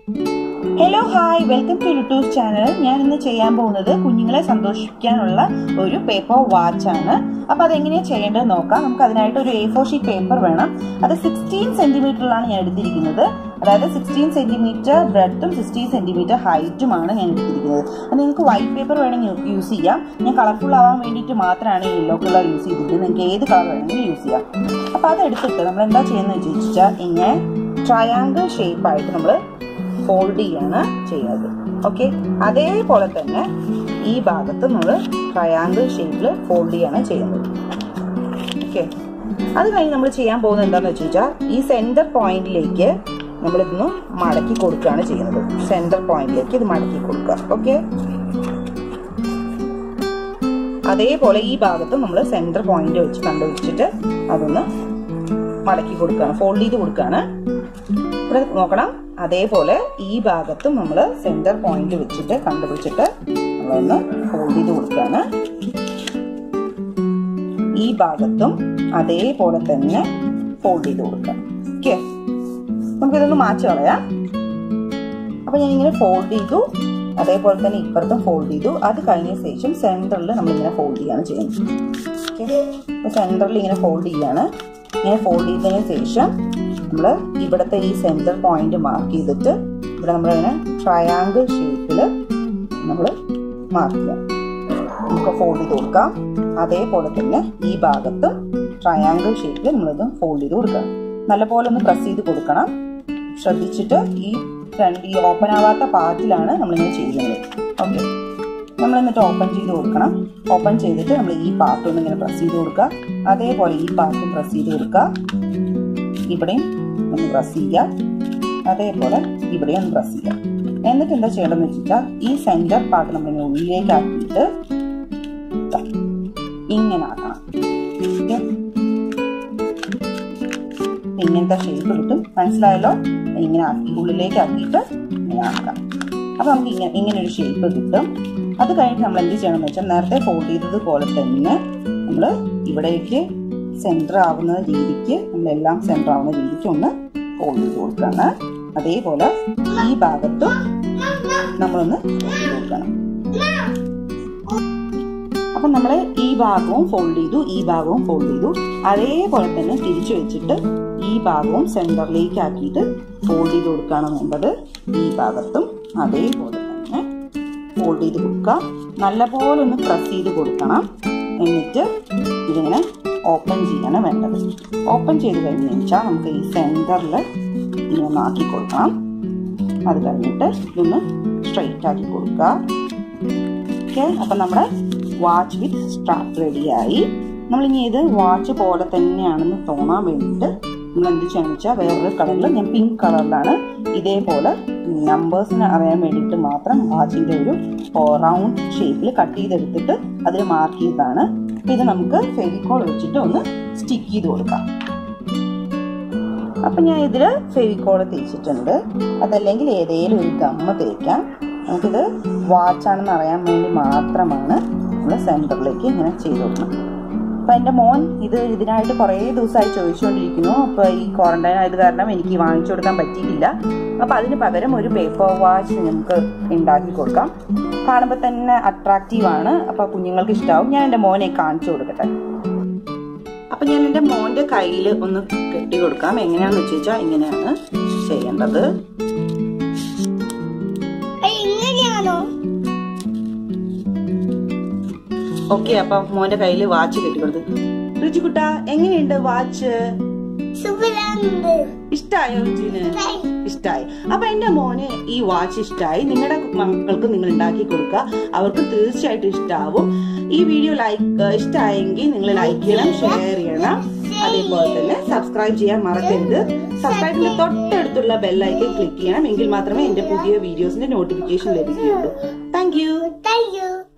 hello hi welcome to YouTube channel ഞാൻ ഇന്ന് ചെയ്യാൻ പോകുന്നത് കുഞ്ഞുങ്ങളെ സന്തോഷിപ്പിക്കാനുള്ള ഒരു പേപ്പർ വാച്ച് ആണ് അപ്പൊ അതെങ്ങനെയാണ് ചെയ്യേണ്ടത് നോക്കാം നമുക്ക് അതിനായിട്ട് ഒരു എ ഫോർ ഷീറ്റ് പേപ്പർ വേണം അത് സിക്സ്റ്റീൻ സെന്റിമീറ്ററിലാണ് ഞാൻ എടുത്തിരിക്കുന്നത് അതായത് സിക്സ്റ്റീൻ സെന്റിമീറ്റർ ബ്രെഡും സിക്സ്റ്റീൻ സെന്റിമീറ്റർ ഹൈറ്റുമാണ് ഞാൻ എടുത്തിരിക്കുന്നത് അത് നിങ്ങൾക്ക് വൈറ്റ് പേപ്പർ വേണമെങ്കിൽ യൂസ് ചെയ്യാം ഞാൻ കളർഫുൾ ആവാൻ വേണ്ടിയിട്ട് മാത്രമാണ് ഈ യെല്ലോ കളർ യൂസ് ചെയ്തിരിക്കുന്നത് നിങ്ങൾക്ക് ഏത് കളർ വേണമെങ്കിലും യൂസ് ചെയ്യാം അപ്പൊ അത് എടുത്തിട്ട് നമ്മൾ എന്താ ചെയ്യുന്നത് ചോദിച്ചാൽ ഇങ്ങനെ ട്രയാങ്കിൾ ഷേപ്പായിട്ട് നമ്മൾ ഫോൾഡ് ചെയ്യാണ് ചെയ്യുന്നത് ഓക്കെ അതേപോലെ തന്നെ ഈ ഭാഗത്ത് നമ്മൾ ട്രയാങ്കിൾ ഷേപ്പിൽ ഫോൾഡ് ചെയ്യാണ് ചെയ്യുന്നത് ഓക്കെ അത് കഴിഞ്ഞ് നമ്മൾ ചെയ്യാൻ പോകുന്നത് എന്താണെന്ന് വെച്ച് കഴിഞ്ഞാൽ ഈ സെന്റർ പോയിന്റിലേക്ക് നമ്മളിതൊന്ന് മടക്കി കൊടുക്കുകയാണ് ചെയ്യുന്നത് സെന്റർ പോയിന്റിലേക്ക് ഇത് മടക്കി കൊടുക്കുക ഓക്കെ അതേപോലെ ഈ ഭാഗത്ത് നമ്മൾ സെന്റർ പോയിന്റ് വെച്ച് കണ്ടുപിടിച്ചിട്ട് അതൊന്ന് മടക്കി കൊടുക്കുകയാണ് ഫോൾഡ് ചെയ്ത് കൊടുക്കുകയാണ് ഇവിടെ നോക്കണം അതേപോലെ ഈ ഭാഗത്തും നമ്മൾ സെന്റർ പോയിന്റ് വെച്ചിട്ട് കണ്ടുപിടിച്ചിട്ട് നമ്മളൊന്ന് ഫോൾഡ് ചെയ്ത് കൊടുക്കുകയാണ് ഈ ഭാഗത്തും അതേപോലെ തന്നെ ഫോൾഡ് ചെയ്ത് കൊടുക്കാം ഓക്കെ നമുക്കിതൊന്ന് മാറ്റി കളയാം അപ്പൊ ഞാൻ ഇങ്ങനെ ഫോൾഡ് ചെയ്തു അതേപോലെ തന്നെ ഇപ്പുറത്തും ഫോൾഡ് ചെയ്തു അത് കഴിഞ്ഞ ശേഷം സെന്ററിൽ നമ്മളിങ്ങനെ ഫോൾഡ് ചെയ്യാണ് ചെയ്യുന്നത് ഓക്കെ അപ്പൊ സെന്ററിൽ ഇങ്ങനെ ഫോൾഡ് ചെയ്യാണ് ഇങ്ങനെ ഫോൾഡ് ചെയ്തതിന് ശേഷം നമ്മൾ ഇവിടുത്തെ ഈ സെന്റർ പോയിന്റ് മാർക്ക് ചെയ്തിട്ട് ഇവിടെ നമ്മളിങ്ങനെ ട്രയാങ്കിൾ ഷേപ്പിൽ നമ്മൾ മാർക്ക് ചെയ്യാം നമുക്ക് ഫോൾഡ് ചെയ്ത് കൊടുക്കാം അതേപോലെ തന്നെ ഈ ഭാഗത്തും ട്രയാങ്കിൾ ഷേപ്പിൽ നമ്മളിത് ഫോൾഡ് ചെയ്ത് കൊടുക്കണം നല്ലപോലെ ഒന്ന് പ്രസ് ചെയ്ത് കൊടുക്കണം ശ്രദ്ധിച്ചിട്ട് ഈ ഫ്രണ്ട് ഈ ഓപ്പൺ ആവാത്ത പാർട്ടിലാണ് നമ്മളിങ്ങനെ ചെയ്യുന്നത് ഓക്കെ നമ്മൾ എന്നിട്ട് ഓപ്പൺ ചെയ്ത് കൊടുക്കണം ഓപ്പൺ ചെയ്തിട്ട് നമ്മൾ ഈ പാർട്ട് ഒന്ന് ഇങ്ങനെ പ്രസ് ചെയ്ത് കൊടുക്കുക അതേപോലെ ഈ പാർട്ടും പ്രസ് ചെയ്ത് കൊടുക്കുക ഇവിടെയും ഒന്ന് പ്രസ് ചെയ്യുക അതേപോലെ ഇവിടെ ഒന്ന് പ്രസ് ചെയ്യുക എന്നിട്ട് എന്താ ചെയ്യേണ്ടതെന്ന് വെച്ചാൽ ഈ സെന്റർ പാർട്ട് നമ്മളിങ്ങനെ ഉള്ളിലേക്ക് ആക്കിയിട്ട് ഇങ്ങനെ ആക്കണം ഇങ്ങനത്തെ ഷേപ്പ് കിട്ടും മനസ്സിലായല്ലോ ഇങ്ങനെ ആക്കി ഉള്ളിലേക്ക് ആക്കിയിട്ട് ഇങ്ങനെ ആക്കാം അപ്പൊ നമുക്ക് ഇങ്ങനെ ഇങ്ങനെ ഒരു ഷേപ്പ് കിട്ടും അത് കഴിഞ്ഞിട്ട് നമ്മൾ എന്ത് ചെയ്യണം എന്ന് വെച്ചാൽ നേരത്തെ ഫോൾഡ് ചെയ്തത് പോലെ തന്നെ നമ്മൾ ഇവിടേക്ക് സെന്റർ ആവുന്ന രീതിക്ക് നമ്മളെല്ലാം സെന്റർ ആവുന്ന രീതിക്ക് ഒന്ന് ഫോൾഡ് ചെയ്ത് കൊടുക്കുകയാണ് അതേപോലെ ഈ ഭാഗത്തും നമ്മളൊന്ന് ഫോൾഡ് ചെയ്ത് കൊടുക്കണം അപ്പൊ നമ്മൾ ഈ ഭാഗവും ഫോൾഡ് ചെയ്തു ഈ ഭാഗവും ഫോൾഡ് ചെയ്തു അതേപോലെ തന്നെ തിരിച്ചു വെച്ചിട്ട് ഈ ഭാഗവും സെന്ററിലേക്ക് ആക്കിയിട്ട് ഫോൾഡ് ചെയ്ത് കൊടുക്കുകയാണ് വേണ്ടത് ഈ ഭാഗത്തും അതേപോലെ തന്നെ ഫോൾഡ് ചെയ്ത് കൊടുക്കുക നല്ലപോലെ ഒന്ന് പ്രസ് ചെയ്ത് കൊടുക്കണം എന്നിട്ട് ഇതിങ്ങനെ ഓപ്പൺ ചെയ്യാണ് വേണ്ടത് ഓപ്പൺ ചെയ്ത് കഴിഞ്ഞ് വെച്ചാൽ നമുക്ക് ഈ സെന്ററിൽ ഇങ്ങനെ ആക്കി കൊടുക്കണം അത് കഴിഞ്ഞിട്ട് ഇതൊന്ന് സ്ട്രെയിറ്റ് ആക്കി കൊടുക്കുക ഓക്കെ അപ്പം നമ്മുടെ വാച്ച് വിത്ത് സ്ട്രാപ്പ് റെഡിയായി നമ്മളിനി ഇത് വാച്ച് പോലെ തന്നെയാണെന്ന് തോന്നാൻ വേണ്ടിയിട്ട് നമ്മൾ എന്ത് ചെയ്യാന്ന് വെച്ചാൽ വേറൊരു കളറിൽ ഞാൻ പിങ്ക് കളറിലാണ് ഇതേപോലെ നമ്പേഴ്സിന് അറിയാൻ വേണ്ടിയിട്ട് മാത്രം വാച്ചിൻ്റെ ഒരു റൗണ്ട് ഷേപ്പിൽ കട്ട് ചെയ്തെടുത്തിട്ട് അതിൽ മാർക്ക് ചെയ്തതാണ് അപ്പം ഇത് നമുക്ക് ഫെവിക്കോൾ വെച്ചിട്ട് ഒന്ന് സ്റ്റിക്ക് ചെയ്ത് കൊടുക്കാം അപ്പം ഞാൻ ഇതിൽ ഫെവിക്കോൾ തേച്ചിട്ടുണ്ട് അതല്ലെങ്കിൽ ഏതെങ്കിലും ഒരു ഗമ്മ തേക്കാം നമുക്കിത് വാച്ചാണെന്ന് അറിയാൻ വേണ്ടി മാത്രമാണ് നമ്മൾ സെൻറ്ററിലേക്ക് ഇങ്ങനെ ചെയ്ത് കൊടുക്കണം അപ്പം എൻ്റെ മോൻ ഇത് ഇതിനായിട്ട് കുറേ ദിവസമായി ചോദിച്ചുകൊണ്ടിരിക്കുന്നു അപ്പോൾ ഈ ക്വാറന്റൈൻ ആയത് കാരണം എനിക്ക് വാങ്ങിച്ചു കൊടുക്കാൻ പറ്റിയിട്ടില്ല അപ്പോൾ അതിന് പകരം ഒരു പേപ്പർ വാച്ച് നമുക്ക് ഉണ്ടാക്കി കൊടുക്കാം കാണുമ്പോൾ തന്നെ അട്രാക്റ്റീവ് ആണ് അപ്പോൾ കുഞ്ഞുങ്ങൾക്ക് ഇഷ്ടമാവും ഞാൻ എൻ്റെ മോനെ കാണിച്ചു കൊടുക്കട്ടെ അപ്പം ഞാൻ എൻ്റെ മോൻ്റെ കയ്യിൽ ഒന്ന് കെട്ടി കൊടുക്കാം എങ്ങനെയാണെന്ന് വെച്ച് കഴിഞ്ഞാൽ ഇങ്ങനെയാണ് ചെയ്യേണ്ടത് ഇങ്ങനെയാണോ ഓക്കെ അപ്പൊ മോന്റെ കയ്യിൽ വാച്ച് കെട്ടിക്കൊടുത്തു രുചിക്കുട്ട എങ്ങനെയുണ്ട് വാച്ച് സൂപ്പറാണ് ഇഷ്ടായോ രുചിന് ഇഷ്ടായി അപ്പൊ എന്റെ മോന് ഈ വാച്ച് ഇഷ്ടായി നിങ്ങളുടെ മക്കൾക്ക് നിങ്ങൾ ഉണ്ടാക്കി കൊടുക്കുക അവർക്ക് തീർച്ചയായിട്ടും ഇഷ്ടാവും ഈ വീഡിയോ ലൈക്ക് ഇഷ്ടമായെങ്കിൽ നിങ്ങൾ ലൈക്ക് ചെയ്യണം ഷെയർ ചെയ്യണം അതേപോലെ തന്നെ സബ്സ്ക്രൈബ് ചെയ്യാൻ മറക്കരുത് സബ്സ്ക്രൈബിന്റെ തൊട്ടടുത്തുള്ള ബെല്ലൈക്കൻ ക്ലിക്ക് ചെയ്യണം എങ്കിൽ മാത്രമേ എന്റെ പുതിയ വീഡിയോസിന്റെ നോട്ടിഫിക്കേഷൻ ലഭിക്കുകയുള്ളൂ താങ്ക് യു താങ്ക് യു